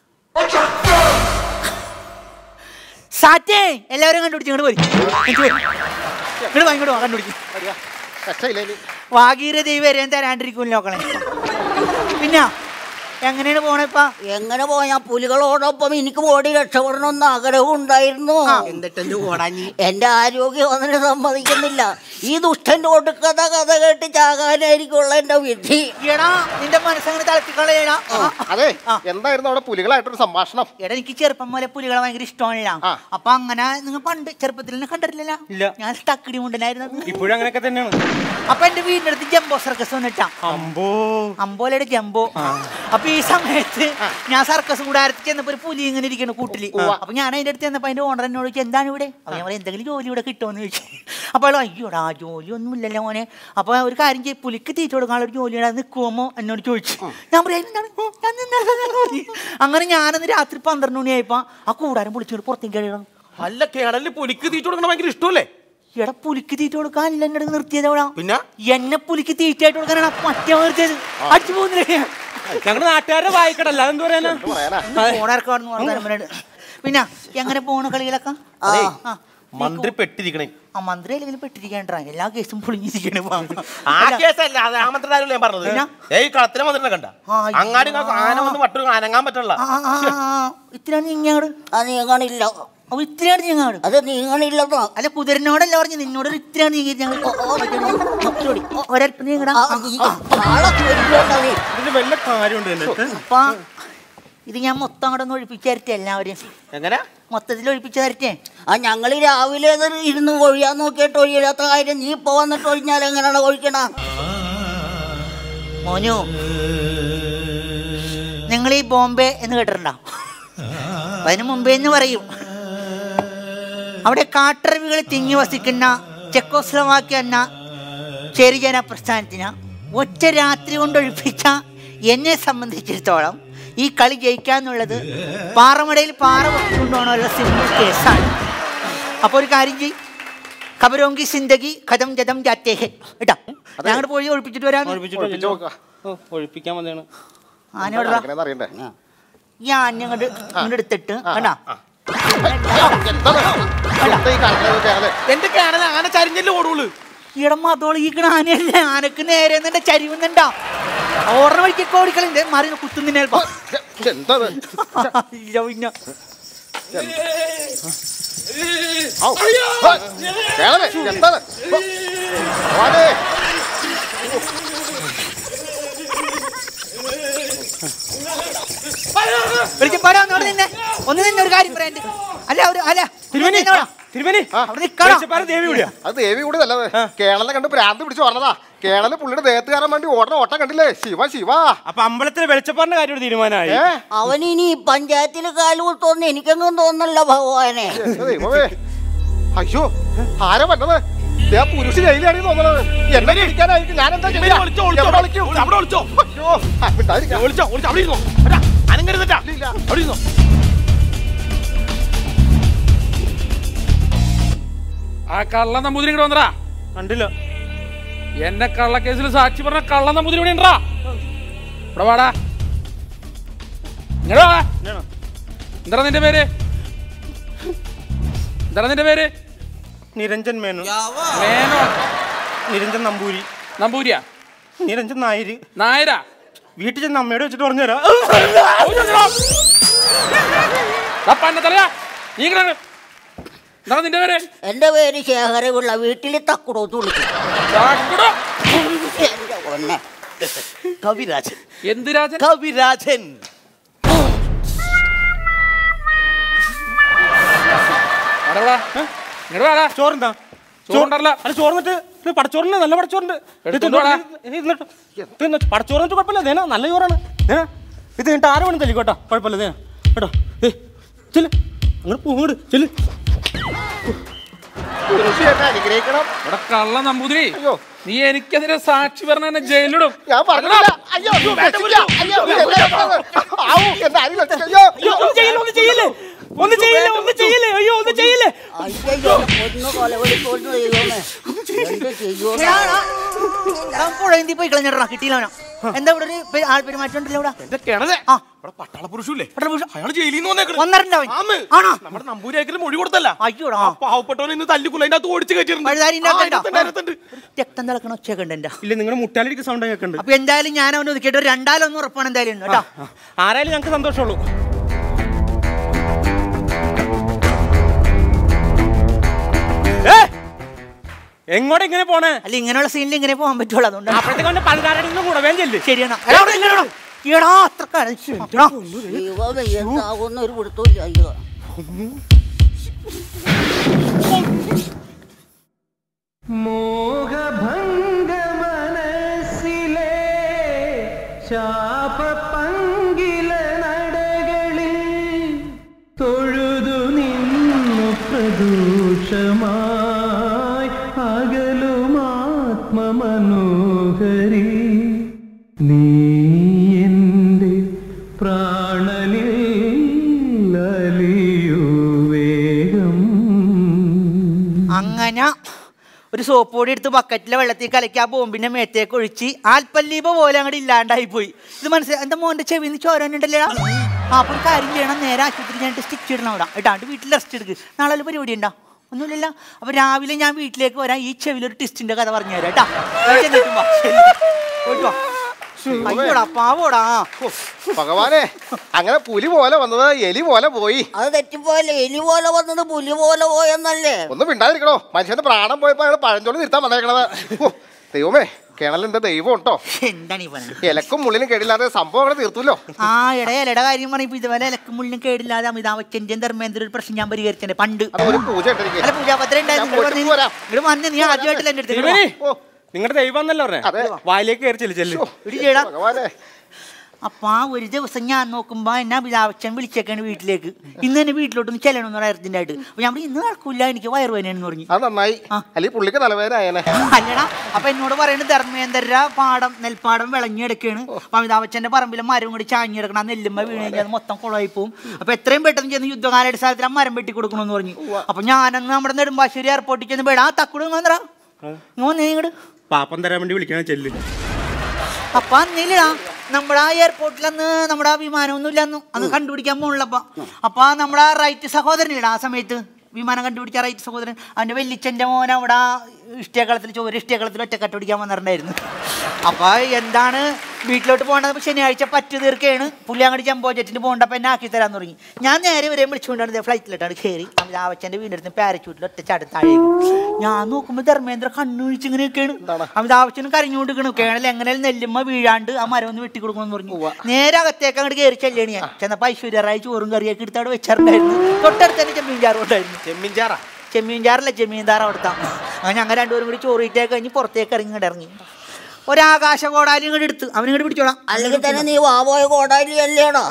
സാറ്റേ എല്ലാവരും കണ്ടുപിടിച്ച് ഇങ്ങോട്ട് പോയി ഇങ്ങോട്ട് വാ ഇങ്ങോട്ട് വാ കണ്ടുപിടിക്കും വരിക. രക്ഷയില്ല ഇനി. വാഗീര ദൈവം വരെയും തരാണ്ടിരിക്കും നോക്കണേ പിന്നെ എങ്ങനെയാണ് പോണേപ്പാ എങ്ങനെ പോയാ പുലികളോടൊപ്പം എനിക്ക് ഓടി രക്ഷപ്പെടണമെന്ന് ആഗ്രഹം ഉണ്ടായിരുന്നു എന്നിട്ടെന്ത് ഓടാഞ്ഞി എന്റെ ആരോഗ്യം അതിനെ സമ്മതിക്കുന്നില്ല ഈ ദുഷ്ടന്റെ ഒടുക്കഥ കഥ കേട്ട് ചാകാനായിരിക്കുള്ള എന്റെ വിധി എടാ നിന്റെ മനസ്സങ്ങനെ തളർത്തിക്കളയടാ അതെ ആ. എന്തായിരുന്നു അവിടെ പുലികളായിട്ടൊരു സംഭാഷണം എടാ എനിക്ക് ചെറുപ്പം മുതലേ പുലികളെ ഭയങ്കര ഇഷ്ടമാണല്ല ആ. അപ്പൊ അങ്ങനെ നിങ്ങൾ പണ്ട് ചെറുപ്പത്തിൽ തന്നെ കണ്ടിട്ടില്ല ഇല്ല. ഞാൻ തക്കിടി മുണ്ടനായിരുന്നു ഇപ്പോഴും അങ്ങനെയൊക്കെ തന്നെയാണ് അപ്പൊ എന്റെ വീടിന്റെ അടുത്ത് ജംബോ സർക്കസ് വന്നിട്ടാ അമ്പോ അമ്പോലയുടെ ജംബോ അപ്പൊ ഈ സമയത്ത് ഞാൻ സർക്കസ് കൂടാരത്തിൽ ചെന്നപ്പോ ഒരു പുലി ഇങ്ങനെ ഇരിക്കണ കൂട്ടില് അപ്പൊ ഞാൻ അതിന്റെ അടുത്ത് ചെന്നപ്പോ അതിന്റെ ഓണർ എന്നോട് ചോദിച്ചു എന്താണ് ഇവിടെ അപ്പൊ ഞാൻ പറയാം എന്തെങ്കിലും ജോലി ഇവിടെ കിട്ടുമെന്ന് ചോദിച്ചു അപ്പൊ അയാൾ അയ്യോടാ ജോലി ഒന്നും ഇല്ലല്ലോ മോനെ അപ്പൊ ഒരു കാര്യം ചെയ്യും പുലിക്ക് തീറ്റ കൊടുക്കാനുള്ള ഒരു ജോലി ഇവിടെ നിൽക്കുമോ എന്നോട് ചോദിച്ചു ഞാൻ പറയാം "എന്താണ്? ഉം, ഞാൻ നിന്നോളാം" എന്ന് പറഞ്ഞു. അങ്ങനെ ഞാനന്ന് രാത്രി പന്ത്രണ്ട് മണിയായപ്പോ ആ കൂടാരം പൊളിച്ചോണ്ട് പുറത്തേക്ക് കഴിയണം അല്ല കേടലിന് പുലിക്ക് തീറ്റ കൊടുക്കണം ഭയങ്കര ഇഷ്ടമല്ലേ എടാ പുലിക്ക് തീറ്റ കൊടുക്കാനില്ല എന്നെ അടുത്ത് നിർത്തിയത് എവിടാ പിന്നെ എന്നെ പുലിക്ക് തീറ്റയായിട്ട് കൊടുക്കാനാണ് മറ്റേ നിർത്തിയത് അടിച്ചു പോകുന്നില്ലേ ഞങ്ങളുടെ നാട്ടുകാരുടെ വായിക്കടല്ല അതെന്ത് പറയാനാ പറയാനാ ഫോണാർക്കാണെന്ന് പറഞ്ഞാൽ പിന്നെ എങ്ങനെ പോണ കളികളൊക്കെ അതേ, ആ. മന്ത്രി പെട്ടിരിക്കണേ ആ മന്ത്രി അല്ലെങ്കിൽ പെട്ടിരിക്കണ്ട എല്ലാ കേസും പൊളിഞ്ഞിരിക്കണേ ആ കേസല്ല അത് ആ മന്ത്രിയുടെ ഞാൻ പറഞ്ഞത് പിന്നെ? ഏയ് കളത്തിലെ മന്ത്രിനെ കണ്ട ആ, അയ്യോ. അങ്ങാടി ഇങ്ങ് ആന വന്ന് മറ്റൊരു അനങ്ങാൻ പറ്റില്ല ഇത്തിരിയാണ് നീങ്ങാട് അത് നീങ്ങണില്ല അപ്പൊ ഇത്തിരിയാണ് നീങ്ങാട് അത് നീങ്ങണില്ലെന്നോ അല്ല കുതിരനോടല്ല പറഞ്ഞു നിന്നോട് ഒരു ഇത്തിരിയാണ് നീങ്ങി ഞങ്ങൾ ഒരൽപ്പം നീങ്ങടാ ആ, ഈ ആളെ കൊല്ലുമെന്നാ നീ. ഇതിന് വല്ല കാര്യമുണ്ട് ഇതിനകത്ത് അപ്പൊ ഇത് ഞാൻ മൊത്തം അങ്ങോട്ട് ഒന്ന് ഒഴിപ്പിച്ച് തരട്ടെ എല്ലാവരെയും എങ്ങനെ മൊത്തത്തിൽ ഒഴിപ്പിച്ച് തരട്ടെ ആ ഞങ്ങൾ രാവിലെ ഇത് ഇരുന്ന് ഒഴിയാൻ നോക്കിയിട്ട് ഒഴിയാത്ത കാര്യം നീ ഇപ്പൊ വന്നിട്ട് ഒഴിഞ്ഞാൽ എങ്ങനെയാണ് ഒഴിക്കണ മോനു നിങ്ങൾ ഈ ബോംബെ എന്ന് കേട്ടിട്ടുണ്ടോ അതിന് മുമ്പേ എന്ന് പറയും അവിടെ കാട്ടറവികൾ തിങ്ങി വസിക്കുന്ന ചെക്കോസ്ലവാക്യ എന്ന ചെറുജന പ്രസ്ഥാനത്തിന് ഒറ്റ രാത്രി കൊണ്ട് ഒഴിപ്പിച്ച എന്നെ സംബന്ധിച്ചിടത്തോളം ഈ കളി ജയിക്കാന്നുള്ളത് പാറമടയിൽ പാറ കൊണ്ടുപോകണമുള്ള സിമ്പിൾ കേസാണ് അപ്പോൾ ഒരു കാര്യം ചെയ് ഖബരോങ്കി സിന്ദഗി ഖതം ജതം ജാത്തേ ഹെ കേട്ടാ ഞങ്ങൾ പോയി ഒഴിപ്പിച്ചിട്ട് വരാം ഒഴിപ്പിച്ചിട്ട് ഒഴിപ്പിച്ച് നോക്കാം. ഓ, ഒഴിപ്പിക്കാൻ വന്നതാണ് ആനയോടാ അങ്ങനെയൊന്നും അറിയണ്ടേ ഈ ആന അങ്ങോട്ട് ഇങ്ങോട്ട് എടുത്തിട്ട് കണ്ടാ എന്താണ്? എന്താ ഈ കാണിക്കണത് കേരള എന്റെ കേണൽ ആന ചരിഞ്ഞല്ലേ ഓടുള്ളൂ ഇടം അതോളിക്കണ ആനയല്ലേ ആനക്ക് നേരെ നിന്റെ ചരിവുന്നുണ്ടാ ഓർണ വഴിക്കൊക്കെ ഓടിക്കളിണ്ട് മാറി കുത്തുന്നതിനെ എന്താ ഇത്? ഇല്ല പിന്നെ ഔ. ഹേ, കേരള എന്താണ് ഓ, ഭഗവാനേ. വിളിച്ചു പോരാ ഒന്ന് അവിടെ നിന്നെ ഒന്ന് നിന്നെ ഒരു കാര്യം പറയാൻ അല്ല ഒരു അല്ല തിരുമേനി നിന്നോടാ. തിരുമേനി അവിടെ നിൽക്കണം വെളിച്ചപ്പാറ ദേവി വിടുക അത് ദേവി കൂടി നല്ലത് കേരളനെ കണ്ട് ഭ്രാന്ത് പിടിച്ച് പറഞ്ഞതാ കേരള പുള്ളിയുടെ ദേഹത്ത് കയറാൻ വേണ്ടി ഓടണ ഓട്ടം കണ്ടില്ലേ ശിവ ശിവ അപ്പൊ അമ്പലത്തിലെ വെളിച്ചപ്പാറിന്റെ കാര്യം ഒരു തീരുമാനമായി ഏ അവനിനി പഞ്ചായത്തിൽ കാലുകൊടുത്തോന്ന് എനിക്കൊന്നും തോന്നല്ല ഭഗവാനെ എന്റെ ദൈവമേ അയ്യോ ആരാ വന്നത് ദേ ആ പുരുഷ ജയിലാണ് തോന്നണത് എന്നെ ഇരിക്കാനായിരിക്കും ഞാൻ എന്താ ഇവര് ഒളിച്ചോ, ഒളിച്ചോ, എവിടെ ഒളിക്കും? അവിടെ ഒളിച്ചോ. അയ്യോ, ആ, മിണ്ടാതിരിക്കാം. ഒളിച്ചോ ഒളിച്ചോ അവിടെ ഇരുന്നോ എടാ, അനങ്ങരുതട്ടാ ഇല്ല. അവിടെ ഇരുന്നോ ആ കള്ള നമ്പൂതിരി ഇങ്ങോട്ട് വന്നടാ കണ്ടില്ല എന്റെ കള്ളക്കേസിൽ സാക്ഷി പറഞ്ഞ കള്ള നമ്പൂതിരി ഇവിടെ ഉണ്ടാ ഇവിടെ വാടാ ഇങ്ങോട്ട് വാ എന്നാണ്? എന്താ നിന്റെ പേര് എന്താ നിന്റെ പേര് നിരഞ്ജൻ മേനു മേനോ നിരഞ്ജൻ നമ്പൂരി നമ്പൂരിയാ നിരഞ്ജൻ നായര് നായരാ വീട്ടിൽ ചെന്ന് അമ്മയോട് വെച്ചിട്ട് പറഞ്ഞുതരാം ദാ പന്നത്തലയാ നീ ഇങ്ങോട്ട് എന്താ നിന്റെ പേര് എന്റെ പേര് ശേഖരപിള്ള വീട്ടിൽ തക്കുടോത്ത് വിളിക്കും ചാക്കുടോ. എന്റെ പൊന്നെ കവിരാജൻ എന്ത് രാജൻ കവിരാജൻ വാടാ, വാടാ. ഇങ്ങോട്ട് വാടാ ചോറെന്താ ചോറുണ്ടല്ല അല്ല ചോറിന്നിട്ട് ഇത് പടച്ചോറിന് നല്ല പടച്ചോറുണ്ട് ഇത് എടുത്തോണ്ട് തിന്നോ, വാടാ. ഇത് ഇരുന്നിട്ട്. ഇത് തിന്നോ. പടച്ചോറിനിട്ട് കുഴപ്പമില്ല ദേന നല്ല ചോറാണ് ഏ ഇത് കഴിഞ്ഞിട്ട് ആറ് മണി തല്ലിക്കോട്ടോ കുഴപ്പമില്ല ദേന കേട്ടോ ഏ ചെല്ല് അങ്ങോട്ട് പോങ്ങോട്ട് ചെല്ല് പുരുഷ എന്നെ അനുഗ്രഹിക്കണം ഇവിടെ കള്ള നമ്പൂതിരി അയ്യോ. നീ എനിക്കെതിരെ സാക്ഷി പറഞ്ഞ എന്നെ ജയിലിടും ഞാൻ പറഞ്ഞില്ല അയ്യോ അയ്യോ, രക്ഷില്ല. അയ്യോ അയ്യോ, എന്നെ രക്ഷിക്കരുത്. ആവൂ, എന്നെ ആരും രക്ഷിക്കില്ല. അയ്യോ അയ്യോ, ഒന്ന് ചെയ്യില്ല ഒന്ന് ചെയ്യില്ലേ ഒന്ന് ചെയ്യില്ലേ ഒന്ന് ചെയ്യില്ലേ അയ്യോ ഒന്ന് ചെയ്യില്ലേ അയ്യോ ഒന്ന് കൊലവിളിക്കൊന്നു ദൈവമേ എന്ത് ചെയ്യുമോ പുഴന്തി പോയി കളഞ്ഞിട്ടാ കിട്ടിയില്ല എന്താ ഇവിടെ ഒരു ആൾപെരുമാറ്റമുണ്ടല്ലോ ഇവിടെ എന്റെ കിണലെ ആ. ഇവിടെ പട്ടാള പുരുഷല്ലേ പട്ടാളപുരുഷൻ. അയാൾ ജയിലിൽ നിന്ന് വന്നേക്കണ് വന്നിട്ടുണ്ടാവും ആന്ന്. ആണോ നമ്മുടെ നമ്പൂരിയാക്കല് മൊഴി കൊടുത്തല്ല അയ്യോടാ ആ പാവപ്പെട്ടവൻ ഇന്ന് തല്ലിക്കുള്ള അതിന്റെ അകത്ത് ഓടിച്ച് കയറ്റിയിട്ടുണ്ട് പഴുതാരിന്റെ ആ, അകത്തുണ്ടോ? ഇരുപത്തിരണ്ട്, ഇരുപത്തിരണ്ട്. രക്തം തിളക്കണ ഒച്ചയൊക്കെ ഉണ്ട് എന്റെ ഇല്ല നിങ്ങളുടെ മുട്ടാലിക്ക് സൗണ്ട് കേൾക്കുന്നുണ്ട് അപ്പൊ എന്തായാലും ഞാൻ അവന് ഒതുക്കിയിട്ട് ഒരു രണ്ടാലൊന്നും ഉറപ്പാണ് എന്തായാലും ഉണ്ട് കേട്ടോ ആരായാലും ഞങ്ങൾക്ക് സന്തോഷമുള്ളൂ ഏ! എങ്ങോട്ട് ഇങ്ങനെ പോണേ അല്ല ഇങ്ങനെയുള്ള സീനിൽ ഇങ്ങനെ പോകാൻ പറ്റുള്ളൂ അതുകൊണ്ട് അപ്പോഴത്തേക്ക് അവന്റെ പലതാരടിന്ന് കൂടെ വേഗം ചെല്ല് ശരിയാണ് എടാ, അവിടെ ഇല്ലടാ. എടാ അത്രക്കാണ് എടാ. ദൈവമേ എന്താകുന്ന ഒരു പിടുത്തമില്ല അയ്യോ മോഹഭംഗ മനസ്സിലെ ശാപ പങ്കില നടകളിൽ തൊഴുതു നിന്നു പ്രദൂഷമായി അകലുമാത്മമനോഹരി നീ എൻ്റെ പ്രാണനിൽ അലിയൂ വേഗം അങ്ങനെ ഒരു സോപ്പ് പൊടി എടുത്ത് ബക്കറ്റിലെ വെള്ളത്തിൽ കലക്കി ആ ബോംബിന്റെ മേത്തേക്ക് ഒഴിച്ച് ആൽപ്പല്ലീപ പോലെ അങ്ങോട്ട് ഇല്ലാണ്ടായി പോയി ഇത് മനസ്സിലായി എന്താ മോന്റെ ചെവിന്ന് ചോരനുണ്ടല്ലോ ആ അപ്പൊ ഒരു കാര്യം ചെയ്യണം നേരെ ആശുപത്രി ഞാൻ സ്റ്റിച്ച് ഇടണം അവിടെ ഇട്ടാണ്ട് വീട്ടിൽ റെസ്റ്റ് എടുക്ക് നാളെ ഒരു പരിപാടി ഉണ്ടോ ഒന്നുമില്ലല്ലോ അപ്പൊ രാവിലെ ഞാൻ വീട്ടിലേക്ക് വരാൻ ഈ ചെവിയിൽ ഒരു ടിസ്റ്റിന്റെ കഥ പറഞ്ഞു തരാം കേട്ടാ ചെന്നിട്ടും വാ. ചെല്ല്. പോയിട്ട് വാ. അയ്യോടാ പാവോടാ ഭഗവാനെ അങ്ങനെ പുലി പോലെ വന്നത് എലി പോലെ പോയി അത് തെറ്റിപ്പോയല്ലേ എലി പോലെ വന്നത് പുലി പോലെ പോയെന്നല്ലേ ഒന്നും മിണ്ടാതിരിക്കണോ മനുഷ്യന്റെ പ്രാണം പോയപ്പോ അയാൾ പഴഞ്ചോളി നിർത്താൻ വന്നേക്കണത് ഓ, ദൈവമേ കിണലിന്റെ ദൈവം ഉണ്ടോ എന്താണ് ഈ പറയുന്നത് ഇലക്കും മുള്ളിനും കേടില്ലാതെ സംഭവം അങ്ങനെ തീർത്തല്ലോ ആ ഇട ഇലയുടെ കാര്യം പറയുമ്പോ ഇതുപോലെ ഇലക്കും മുള്ളിനും കേടില്ലാതെ അമിതാഭച്ചന്റെയും ധർമ്മേന്ദ്ര ഒരു പ്രശ്നം ഞാൻ പരിഹരിച്ചേ പണ്ട് അപ്പൊ ഒരു പൂജ ഉണ്ടിരിക്കുക അല്ല പൂജാപത്രം ഉണ്ടായിരുന്നു ഞാൻ പോയിട്ട് പോരാം. ഇവിടെ വന്ന് നീ ആദ്യമായിട്ടല്ല എന്റെ അടുത്ത് തിരുമേനി ഓ നിങ്ങളുടെ ദൈവം എന്നല്ലേ അതെ. പറഞ്ഞേ വായിലേക്ക് കയറി ചെല്ലു ചെല്ലു ഇടി ചെയ്യടാ ഭഗവാനെ അപ്പൊ ആ ഒരു ദിവസം ഞാൻ നോക്കുമ്പോ എന്നെ അഭിലാവച്ചൻ വിളിച്ചേക്കാണ് വീട്ടിലേക്ക് ഇന്ന് തന്നെ വീട്ടിലോട്ടൊന്ന് ചെല്ലണം എന്ന് അർജന്റായിട്ട് അപ്പൊ ഞാൻ പറഞ്ഞു, ഇന്ന് നടക്കൂല എനിക്ക് വയറുവേനെന്ന് പറഞ്ഞു അത് നന്നായി ആ. അല്ലെങ്കിൽ പുള്ളിക്ക് തലവേദന ആയനെ അല്ലടാ അപ്പൊ എന്നോട് പറയുന്നത് ധർമ്മേന്ദ്ര പാടം നെൽപ്പാടം വിളഞ്ഞെടുക്കാണ് അപ്പൊ അമിതാഭച്ചന്റെ പറമ്പിലെ മരം കൂടി ചാഞ്ഞെടുക്കണം ആ നെല്ലുമ്മ വീണ് കഴിഞ്ഞാൽ അത് മൊത്തം കുളമായി പോകും അപ്പൊ എത്രയും പെട്ടെന്ന് ചെന്ന് യുദ്ധകാലാടിസ്ഥാനത്തിൽ ആ മരം വെട്ടി കൊടുക്കണമെന്ന് പറഞ്ഞു അപ്പൊ ഞാനന്ന് നമ്മുടെ നെടുമ്പാശ്ശേരി എയർപോർട്ടിൽ ചെന്ന് വേടാ തക്കുട് വന്നടാ ഇങ്ങോട്ട് പാപ്പം തരാൻ വേണ്ടി വിളിക്കണ ചെല്ല് അപ്പൊ അന്നില്ലടാ നമ്മുടെ ആ എയർപോർട്ടിൽ അന്ന് നമ്മുടെ ആ വിമാനമൊന്നും ഇല്ല അന്ന് അന്ന് കണ്ടുപിടിക്കാൻ പോണില്ലപ്പ അപ്പൊ ആ നമ്മുടെ ആ റൈറ്റ് സഹോദരനില്ലടാ ആ സമയത്ത് വിമാനം കണ്ടുപിടിച്ച റൈറ്റ് സഹോദരൻ അവന്റെ വെല്ലിച്ചന്റെ മോൻ അവിടെ ആ ഇഷ്ടിയക്കളത്തിൽ ചോര ഇഷ്ടിയക്കളത്തിൽ ഒറ്റക്കട്ട് പിടിക്കാൻ വന്നിട്ടുണ്ടായിരുന്നു അപ്പൊ എന്താണ് വീട്ടിലോട്ട് പോകേണ്ടത് ശനിയാഴ്ച പറ്റു തീർക്കുകയാണ് പുള്ളി അങ്ങോട്ട് ജംബോ ജെറ്റിന് പോകണ്ടപ്പോ എന്നെ ആക്കി തരാൻ തുടങ്ങി ഞാൻ നേരെ വരെ വിളിച്ചുകൊണ്ടാണ് ഫ്ലൈറ്റിലിട്ടാണ് കയറി അമിതാഭച്ചന്റെ വീടിന്റെ അടുത്ത് പാരച്ചൂട്ടിൽ ഒറ്റ ചടുത്താഴേക്ക് ഞാൻ നോക്കുമ്പോ ധർമ്മേന്ദ്ര കണ്ണുഴിച്ച് ഇങ്ങനെ നിൽക്കുകയാണ് അമിതാഭച്ചനും കരഞ്ഞുകൊണ്ട് നിൽക്കണം കേണൽ എങ്ങനെയാലും നെല്ലുമ്മ വീഴാണ്ട് ആ മരം ഒന്ന് വെട്ടി കൊടുക്കണമെന്ന് പറഞ്ഞു നേരെ അകത്തേക്ക് അങ്ങോട്ട് കയറി ചെല്ലാണ് ഞാൻ ചെന്നപ്പോ ഐശ്വര്യറായി ചോറും കറിയൊക്കെ എടുത്ത് അവിടെ വെച്ചിട്ടുണ്ടായിരുന്നു തൊട്ടടുത്ത് തന്നെ ചെമ്മീൻ ചാറും ഉണ്ടായിരുന്നു ചെമ്മീൻ ചാറാ ചെമ്മീൻ ചാറല്ല ചെമ്മീൻ താറ അവിടുത്തെ അങ്ങനെ ഞങ്ങൾ രണ്ടുപേരും കൂടി ചോറിയിട്ടേ കഴിഞ്ഞ് പുറത്തേക്ക് ഇറങ്ങി ഇങ്ങോട്ട് ഇറങ്ങി ഒരാകാശ കോടാലി ഇങ്ങോട്ട് എടുത്ത് അവനിങ്ങോട്ട് പിടിച്ചോളാം അല്ലെങ്കിൽ തന്നെ നീ വാപോയ കോടാലി അല്ലേണോ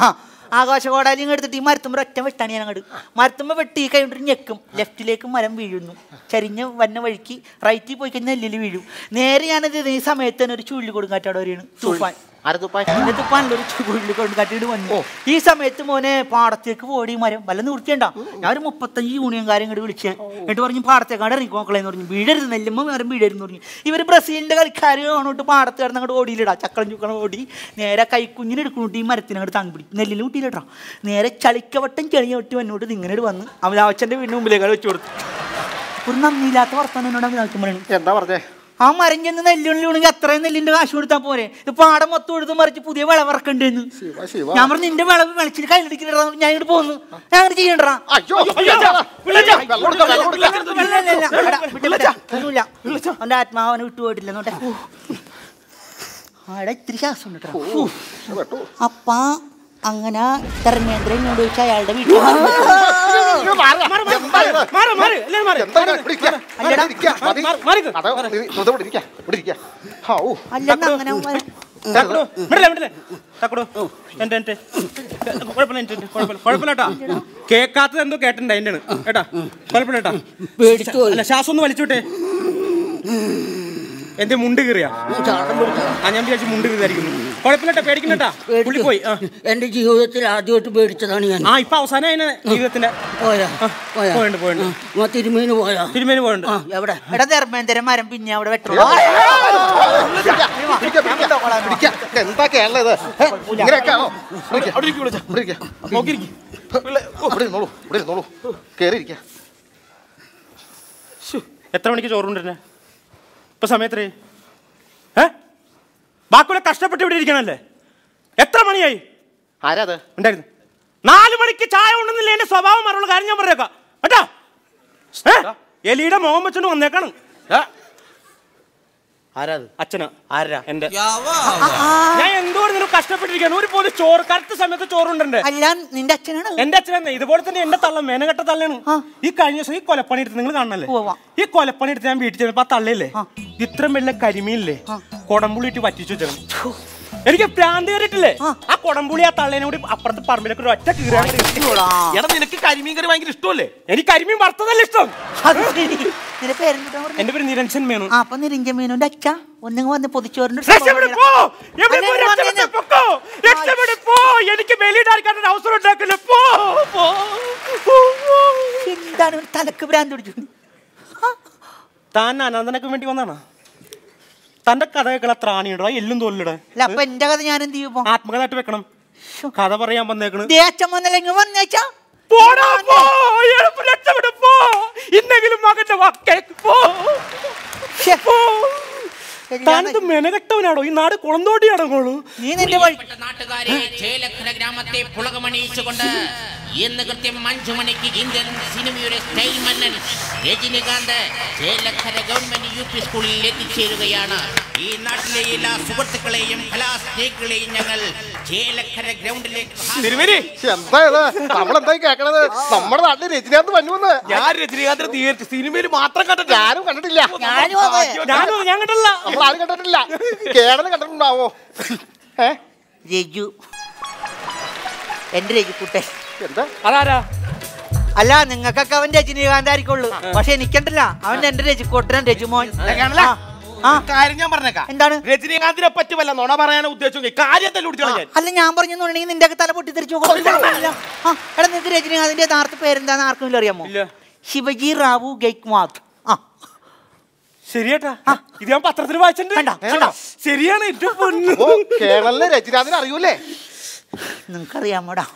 ആകാശ കോടാലി ഇങ്ങ് എടുത്തിട്ട് ഈ മരത്തുമ്പോ ഒറ്റ വെട്ടാണ് ഞാൻ അങ്ങോട്ട് മരത്തുമ്പോ വെട്ടി കഴിഞ്ഞിട്ട് ഞെക്കും ലെഫ്റ്റിലേക്ക് മരം വീഴുന്നു ചരിഞ്ഞ് വന്ന വഴിക്ക് റൈറ്റിൽ പോയി കഴിഞ്ഞാൽ നെല്ലിൽ വീഴും നേരെ ഞാനത് ഈ സമയത്ത് തന്നെ ഒരു ചുഴലി കൊടുങ്കാറ്റോടെ വരെയാണ് തൂഫാൻ ആരത്തുപ്പായ എന്നിട്ട് പണ്ടൊരു ചുഴലി കൊടുങ്കാറ്റിട്ട് വന്നു ഈ സമയത്ത് മോനെ പാടത്തേക്ക് പോടി മരം വല്ല നിർത്തിയണ്ട ഞാൻ ഒരു മുപ്പത്തഞ്ച് യൂണിയൻകാരെ ഇങ്ങോട്ട് വിളിച്ചേ എന്നിട്ട് പറഞ്ഞു പാടത്തേക്കാട് ഇറങ്ങി നോക്കളെന്ന് പറഞ്ഞു വീഴരുത് നെല്ലുമ്പോ മരം വീഴരുന്ന് പറഞ്ഞു ഇവര് ബ്രസീലിന്റെ കളിക്കാർ കാണോട്ട് പാടത്ത് കിടന്ന് അങ്ങോട്ട് ഓടിയിലിടാ ചക്കളം ചുക്കണം ഓടി നേരെ കൈക്കുഞ്ഞിന് എടുക്കണോട്ട് ഈ മരത്തിന് അങ്ങോട്ട് താങ്ങി പിടിക്കും നെല്ലിൽ കൂട്ടിയിലിട്ടാ നേരെ ചളിക്കവട്ടം ചെളിയ വെട്ടി വന്നോട്ട് ഇങ്ങനെ വന്ന് അമിതാഭച്ചന്റെ വീടിന് മുമ്പിലേക്ക് വെച്ചു കൊടുത്തു ഒരു നന്ദിയില്ലാത്ത വർത്തമാനം എന്നോട് അമിതാഭച്ചൻ പറയണു എന്താ പറഞ്ഞേ ആ മരം ചെന്ന് നെല്ലുള്ളിണെങ്കിൽ അത്രയും നെല്ലിന്റെ കാശ് കൊടുത്താൽ പോരെ ഇത് പാടം മൊത്തം എടുത്ത് മറിച്ച് പുതിയ വിളവിറക്കണ്ടെന്ന് ശിവ ശിവ ഞാൻ പറഞ്ഞു നിന്റെ വിളവ് വിളച്ചിട്ട് കയ്യിലെടുക്കില്ല ഞാൻ ഇങ്ങോട്ട് പോന്നു ഞാൻ അങ്ങോട്ട് ചെയ്യണ്ടാ അയ്യോ വെള്ളം കൊടുക്കാം വെള്ളം കൊടുക്കാം അവന്റെ ആത്മാവനെ വിട്ടുപോയിട്ടില്ല നോട്ടെ ആടെ ഇത്തിരി ശ്വാസം ഉണ്ട് കേട്ടോ. ഊ. വെട്ടു. അപ്പ അങ്ങനെ ധർമ്മേന്ദ്രൻ എന്നോട് ചോദിച്ചാൽ അയാളുടെ വീട്ടിൽ ഇങ്ങ് മാറ്. എന്താ ഇത്? മാറ് മാറ് എല്ലാരും മാറ് എന്താ ഇത്? ഇവിടെ ഇരിക്ക. ഇവിടെ ഇരിക്ക. മതി. മാറ്, മാറിക്ക്. അതാ, ഇത് ഇത് ഇവിടെ ഇരിക്ക. ഇവിടെ ഇരിക്ക. ഹാവൂ. അല്ലെന്ന് അങ്ങനെ തക്കടോ വിടില്ല വിടില്ല തക്കടോ എന്റെ എന്റെ കുഴപ്പമില്ല എന്റെ എന്റെ കുഴപ്പമില്ല കുഴപ്പമില്ല കേട്ടാ കേക്കാത്തത് എന്തോ കേട്ടിട്ടുണ്ട് അതിന്റെ കേട്ടാ കുഴപ്പമില്ല കേട്ടാ പേടിച്ചു പോയി. അല്ല ശ്വാസം ഒന്ന് വലിച്ചോട്ടെ എന്റെ മുണ്ട് കീറിയാ ചാട്ടം പിടിച്ചു ആ ഞാൻ വിചാരിച്ചു മുണ്ട് കീറിയായിരിക്കുന്നു കുഴപ്പമില്ല കേട്ടാ പേടിക്കണ്ടട്ടാ പുള്ളി പോയി ആ. എന്റെ ജീവിതത്തിൽ ആദ്യമായിട്ട് പേടിച്ചതാണ് ഞാൻ ആ ഇപ്പൊ അവസാനം അതിനെ ജീവിതത്തിന്റെ പോയാ പോയാ പോയിണ്ട് പോയിണ്ട് ആ, ആ തിരുമേന് പോയാ തിരുമേനി പോയിണ്ട് ആ എവിടെ എടാ ധർമ്മേന്ദ്രൻ മരം പിന്നെ അവിടെ വെട്ടു പിടിക്ക, പിടിക്ക. പിടിക്ക. എന്താ കേരളം ഇത് ഏ? ഇങ്ങനെയൊക്കെയാണോ ഇവിടെ ഇരിക്ക. ഇവിടെ ഇരിക്ക. ഇവിടെ ഇരുന്നോളൂ ഇവിടെ ഇരുന്നോളൂ കേറി ഇരിക്ക എത്ര മണിക്ക് ചോറുണ്ടിരുന്നെ ഇപ്പൊ സമയത്രേ ഏ ബാക്കിയുള്ള കഷ്ടപ്പെട്ട് ഇവിടെ ഇരിക്കണല്ലേ എത്ര മണിയായി ആരാ അത് ഉണ്ടായിരുന്നു നാല് മണിക്ക് ചായ ഉണ്ടെന്നില്ല എന്റെ സ്വഭാവം മാറുള്ള കാര്യം ഞാൻ പറഞ്ഞേക്കാം കേട്ടോ ഏ? എലിയുടെ മുഖം വെച്ചോണ്ട് വന്നേക്കാണ് ആരാത് അച്ഛനാ ആരാ എന്റെ ഞാൻ എന്തോരം കഷ്ടപ്പെട്ടിരിക്കാണ് ഒരു പോലും ചോറ് കറക്റ്റ് സമയത്ത് ചോറുണ്ടേ അല്ല നിന്റെ അച്ഛനാണ് എന്റെ അച്ഛനെന്നെ ഇതുപോലെ തന്നെ എന്റെ തള്ള മേനകെട്ട തള്ളയാണ് ഈ കഴിഞ്ഞ ദിവസം ഈ കൊലപ്പണി എടുത്ത് നിങ്ങൾ കാണണല്ലേ ഉവ്വ. ഈ കൊലപ്പണി എടുത്ത് ഞാൻ വീട്ടിൽ ചെന്നപ്പോ ആ തള്ളയില്ലേ ഇത്രയും വലിയ കരിമീനില്ലേ കൊടംപുളി ഇട്ട് വറ്റിച്ചു വെച്ചാണ് എനിക്ക് പ്രാന്ത് കയറിയിട്ടില്ലേ ആ കൊടംപുളി ആ തള്ളേനെ കൂടി അപ്പുറത്ത് പറമ്പിലൊക്കെ ഒരു ഒറ്റ കീറാണ് എടാ നിനക്ക് കരിമീൻ കറി ഭയങ്കര ഇഷ്ടമല്ലേ എനിക്ക് കരിമീൻ വറുത്തതല്ല ഇഷ്ടം അത് ശരി നിന്റെ പേരെന്താ പറഞ്ഞത്? എന്റെ പേര് നിരഞ്ജൻ മേനു ആ അപ്പൊ നിരഞ്ജൻ മീനുന്റെ അച്ഛ ഒന്നും വന്ന് പൊതിച്ചോറിന്റെ രക്ഷപ്പെട് പോ! എവിടെ പോ? രക്ഷപ്പെട്ട് പൊക്കോ! രക്ഷപ്പെട് പോ! എനിക്ക് ബലിയിടാൻ അവസരം ഉണ്ടാക്കില്ല പോ പോ പോ, പോ. എന്താണ് ഒരു തലക്ക് ഭ്രാന്ത് പിടിച്ചു താൻ അനന്തനക്ക് വേണ്ടി വന്നാണ് തന്റെ കഥ കേൾക്കണ ത്രാണിയിടോ എല്ലും തോല്ലിട അല്ല അപ്പൊ എന്റെ കഥ ഞാൻ എന്ത് ചെയ്യും ആത്മകഥായിട്ട് വെക്കണം കഥ പറയാൻ വന്നേക്കണ് ദേ അച്ഛൻ വന്നല്ലെങ്കിൽ വന്നേച്ചാ പോടാ പോ എളുപ്പം രക്ഷപ്പെട് പോ ഇന്നെങ്കിലും മകന്റെ വാക്കേക്ക് പോ പോ താനിത് മെനകെട്ടവനാണോ ഈ നാട് കുളന്തോട്ടിയാണോ നീ നിന്റെ വഴി നാട്ടുകാരെ ചേലക്കര ഗ്രാമത്തെ പുളകമണിയിച്ചുകൊണ്ട് ഇന്ന് കൃത്യം അഞ്ചു മണിക്ക് ഇന്ത്യൻ സിനിമയുടെ സ്റ്റൈൽ മന്നൻ Rajinikanth Chelakkara government U P സ്കൂളിൽ എത്തിച്ചേരുകയാണ് ഈ നാട്ടിലെ എല്ലാ സുഹൃത്തുക്കളെയും കലാസ്നേഹികളെയും ഞങ്ങൾ ചേലക്കര ഗ്രൗണ്ടിലേക്ക് തിരുമേനി എന്താ ഇത് നമ്മളെന്തായി കേക്കണത് നമ്മുടെ നാട്ടിൽ രജനീകാന്ത് വന്നുവന്ന് ഞാൻ രജനീകാന്തിനെ തിയേറ്റർ സിനിമയിൽ മാത്രം കണ്ടിട്ട് ഞാനും കണ്ടിട്ടില്ല ഞാനും അതെ ഞാനും ഞാൻ കണ്ടല്ല നമ്മൾ ആരും കണ്ടിട്ടില്ല കേരളം കണ്ടിട്ടുണ്ടാവോ ഏ രജു എന്റെ രജുക്കുട്ടെ എന്താ അതാരാ അല്ല നിങ്ങൾക്കൊക്കെ അവൻ രജനീകാന്ത് ആയിരിക്കുള്ളൂ പക്ഷെ എനിക്കുണ്ടല്ല അവൻ എന്റെ രജുക്കോട്ടൻ രജുമോൻ കാണല ആ. കാര്യം ഞാൻ പറഞ്ഞേക്കാം എന്താണ് രജനീകാന്തിനെ പറ്റി വല്ല നുണ പറയാൻ ഉദ്ദേശിച്ചു കാര്യത്തെ കുടിച്ചാൽ ഞാൻ അല്ല ഞാൻ പറഞ്ഞെന്നുണ്ടെങ്കിൽ നിന്റെ ഒക്കെ തല പൊട്ടിത്തെറിച്ചു എടാ നിനക്ക് രജനീകാന്തിന്റെ യഥാർത്ഥ പേരെന്താന്ന് ആർക്കെങ്കിലും അറിയാമോ ഇല്ല. ശിവജി റാവു ഗെയ്ക്വാദ് ആ ശരിയേട്ടാ ഇത് ഞാൻ പത്രത്തിൽ വായിച്ചിട്ടുണ്ട് കണ്ടോ? കണ്ടോ? ശരിയാണ് എന്റെ പൊന്നു ഓ കേരളിലെ രജനീകാന്തിനെ അറിയൂലേ നിങ്ങൾക്കറിയാമോടാ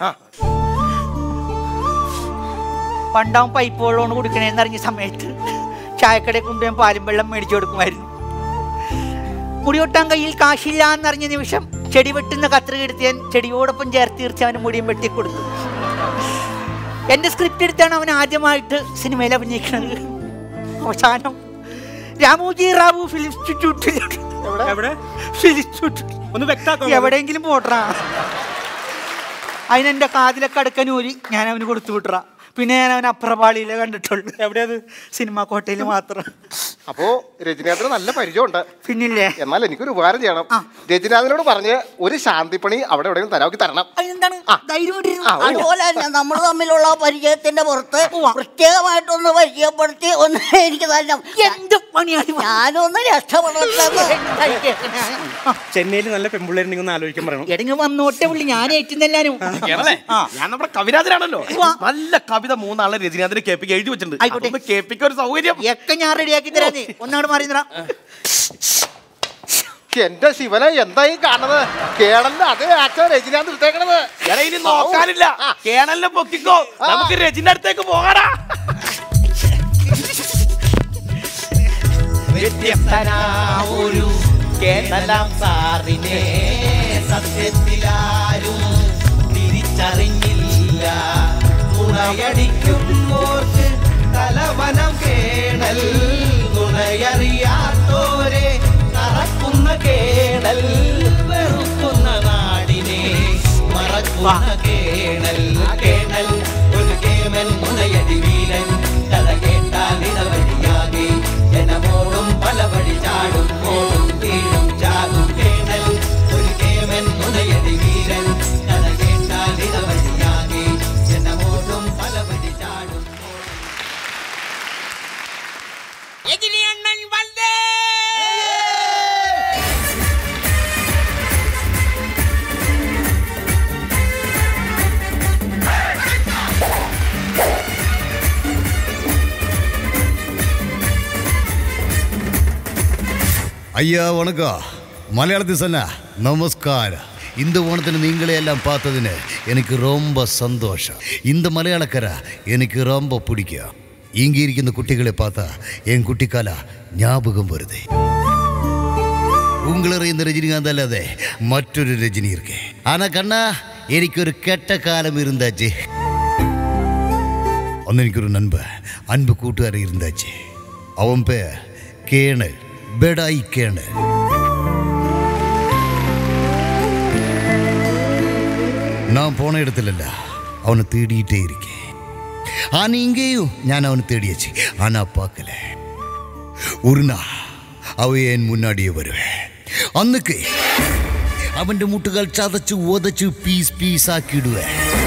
പണ്ടാവും പൈപ്പ് വെള്ളമാണ് കുടിക്കണേന്ന് അറിഞ്ഞ സമയത്ത് ചായക്കടയിൽ കൊണ്ടുപോയി പാലും വെള്ളം മേടിച്ചു കൊടുക്കുമായിരുന്നു മുടി വെട്ടാൻ കയ്യിൽ കാശില്ല എന്നറിഞ്ഞ നിമിഷം ചെടി വെട്ടുന്ന കത്രിക എടുത്ത് ഞാൻ ചെടിയോടൊപ്പം ചേർത്ത് തീർച്ച അവന് മുടിയും വെട്ടി കൊടുത്തു എന്റെ സ്ക്രിപ്റ്റ് എടുത്താണ് അവൻ ആദ്യമായിട്ട് സിനിമയിൽ അഭിനയിക്കുന്നത് അവസാനം രാമോജി റാവു ഫിലിം ഇൻസ്റ്റിറ്റ്യൂട്ടിൽ എവിടെ ഫിലിം ഇൻസ്റ്റിറ്റ്യൂട്ടിൽ ഒന്ന് വ്യക്താക്കാം എവിടെയെങ്കിലും പോട്ടറാ അതിനെന്റെ കാതിലൊക്കെ അടുക്കനൂരി ഞാൻ അവന് കൊടുത്തു വിട്ടറ പിന്നെ ഞാൻ അവൻ അപ്രപാളിയിലെ കണ്ടിട്ടുള്ളൂ എവിടെയത് സിനിമ കോട്ടയിൽ മാത്രം അപ്പോ രജനീകാന്തിന് നല്ല പരിചയമുണ്ട് പിന്നില്ലേ എന്നാൽ എനിക്കൊരു ഉപകാരം ചെയ്യണം ആ. രജനീകാന്തിനോട് പറഞ്ഞ് ഒരു ശാന്തിപ്പണി അവിടെ എവിടെയെങ്കിലും തരാക്കി തരണം അതിനെന്താണ് ധൈര്യം ഇട്ടിരുന്നു. ആ, ഒരു- അതുപോലെ തന്നെ നമ്മൾ തമ്മിലുള്ള പരിചയത്തിന്റെ പുറത്ത് ഉവ്വ. പ്രത്യേകമായിട്ടൊന്ന് പരിചയപ്പെടുത്തി ഒന്ന് എനിക്ക് തന്നെ എന്ത് പണിയാണ് ഇവൻ? ഞാനൊന്ന് രക്ഷപ്പെടട്ടെ എന്തായി കേൾക്കണേ? ആ, ചെന്നൈയിൽ നല്ല പെമ്പിള്ളേരുണ്ടെങ്കിൽ ഒന്ന് ആലോചിക്കാൻ പറയണം എടങ്ങ് വന്നോട്ടെ പുള്ളി ഞാൻ ഏറ്റുന്നെല്ലാരും കേരളേ ഞാൻ നമ്മുടെ കവിരാജനാണല്ലോ ഉവ്വ. നല്ല കവിത മൂന്നാളെ രജനീകാന്തിനെ കേൾപ്പിക്കാൻ എഴുതി വെച്ചിട്ടുണ്ട് ആയിക്കോട്ടെ. അതൊന്ന് കേൾപ്പിക്കാൻ ഒരു സൗകര്യം ഒക്കെ ഞാൻ റെഡിയാക്കി തരാം നീ ഒന്നാട് മാറി നിറ എന്റെ ശിവനെ എന്തായി കാണുന്നത് കേരളിന്റെ അതേ ആക്ഷൻ രജനീകാന്ത് എടുത്തേക്കണത് എടാ ഇനി നോക്കാനില്ല കേണലിനെ പൊക്കിക്കോ നമുക്ക് രജിന്റെ അടുത്തേക്ക് പോകാടാ ഒരു കേരളം സാറിനെ സത്യത്തിലാരും തിരിച്ചറിഞ്ഞില്ല നുണയടിക്കുന്നോർക്ക് തലവനം കേണൽ നുണയറിയാത്തോരെ നടക്കുന്ന കേണൽ വെറുക്കുന്ന നാടിനെ മറക്കുന്ന കേണൽ കേണൽ ഒരു കേമൻ മുനയടി വീരൻ കഥ കേട്ടാൽ ഇടവഴിയാകെ ജനമോടും പല വഴി ചാടും ഓടും വീഴും ചാകും കേണൽ ഒരു കേമൻ മുനയടി വീരൻ കഥ കേട്ടാൽ ഇടവഴിയാകെ ജനമോടും പല വഴി ചാടും രജനിയണ്ണൻ വந்தே ஐயா வணக்கம் மலையாளத்தில் சொன்ன நமஸ்காரம் இந்த ஓணത്തിന് நீங்களே எல்லாம் பார்த்ததுன்னு எனக்கு ரொம்ப சந்தோஷம் இந்த மலையாளக்கரை எனக்கு ரொம்ப பிடிக்கும் இங்க இരിക്കുന്ന കുട്ടികളെ பார்த்தா என் കുട്ടിക്കാല ஞாபகம் வருது ഉങ്ങളറിയുന്ന രജനികാന്ത് അല്ലാതെ മറ്റൊരു രജനി ഇരിക്കെ ആനാ കണ്ണാ എനിക്കൊരു കെട്ട കാലം ഇരുന്നാച്ച് അന്ന് എനിക്കൊരു നൻപ അൻപ് കൂട്ടുകാരൻ ഇരുന്നാച്ച് അവൻ പേർ കേണൽ ബെഡായി കേണൽ நான் போன இடத்துலல்ல அவனை தேடிட்டே இருக்கேன் ஆனா இங்கேயும் ഞാൻ അവനെ தேடியாச்சு ஆனா பார்க்கல ஒரு நாள் அவ என் முன்னாடியே வருவேன் അന്നൊക്കെ അവന്റെ മുട്ടുകൾ ചതച്ച് ഉതച്ച് പീസ് പീസ് ആക്കിയിടുവേ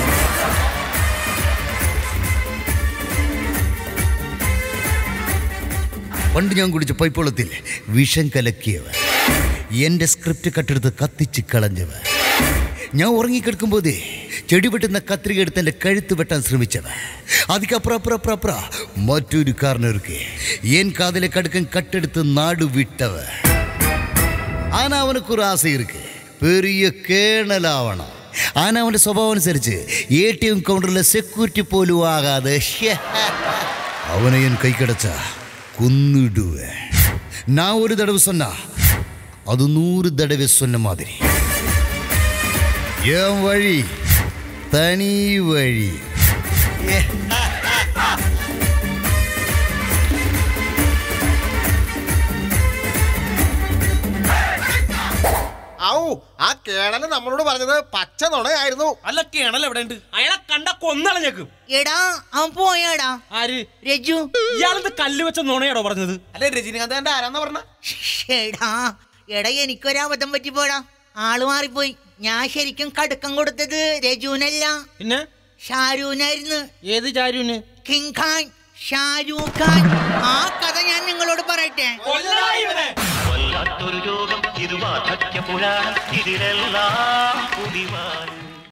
പണ്ട് ഞാൻ കുടിച്ച പൈപ്പുളത്തിൽ വിഷം കലക്കിയവൻ എൻ്റെ സ്ക്രിപ്റ്റ് കട്ടെടുത്ത് കത്തിച്ച് കളഞ്ഞവൻ ഞാൻ ഉറങ്ങിക്കിടക്കുമ്പോതേ ചെടി വെട്ടുന്ന കത്രിക എടുത്ത് എൻ്റെ കഴുത്ത് വെട്ടാൻ ശ്രമിച്ചവൻ അതിക്കപ്പുറം അപ്പുറം അപ്പുറം അപ്പുറം മറ്റൊരു കാരണർക്ക് എൻ കാതിലെ കടുക്കൻ കട്ടെടുത്ത് നാട് വിട്ടവൻ ആന അവനുക്ക് ഒരു ആസ ഇருக்கு പെരിയ കേണലാവണം ആന അവൻ്റെ സ്വഭാവം അനുസരിച്ച് എ ടി എം കൗണ്ടറിലെ സെക്യൂരിറ്റി പോലും ആകാതെ ശ്ശേ. അവനെ എൻ കൈക്കടച്ച കൊന്നിടുവേ நான் ஒரு தடவை சொன்னா அது நூறு தடவை சொன்ன மாதிரி என் வழி தனி வழி ഏ, ഔ ആ കേണല് നമ്മളോട് പറഞ്ഞത് പച്ച നുണയായിരുന്നു അല്ല കേണൽ എവിടെ ഉണ്ട് അയാളെ കണ്ട കൊന്നളഞ്ഞേക്കും എടാ അവൻ പോയാടാ ആര് രജു ഇയാളത് കല്ല് വെച്ച നുണയാണോ പറഞ്ഞത് അല്ലെ രജനീകാന്ത് എന്റെ ആരാന്നാ പറഞ്ഞ എടാ എടാ എനിക്കൊരബദ്ധം പറ്റിപ്പോടാ ആള് മാറിപ്പോയി ഞാൻ ശരിക്കും കടുക്കം കൊടുത്തത് രജുവിനല്ല പിന്നെ ഷാരൂനായിരുന്നു ഏത് ചാരുന് കിങ് ഖാൻ ഷാരൂഖ് ഖാൻ ആ കഥ ഞാൻ നിങ്ങളോട് പറയട്ടെ വല്ലാത്തൊരു രോഗം ഇത് വാർദ്ധക്യ പുരാണം ഇതിലെല്ലാം പുതിവാനും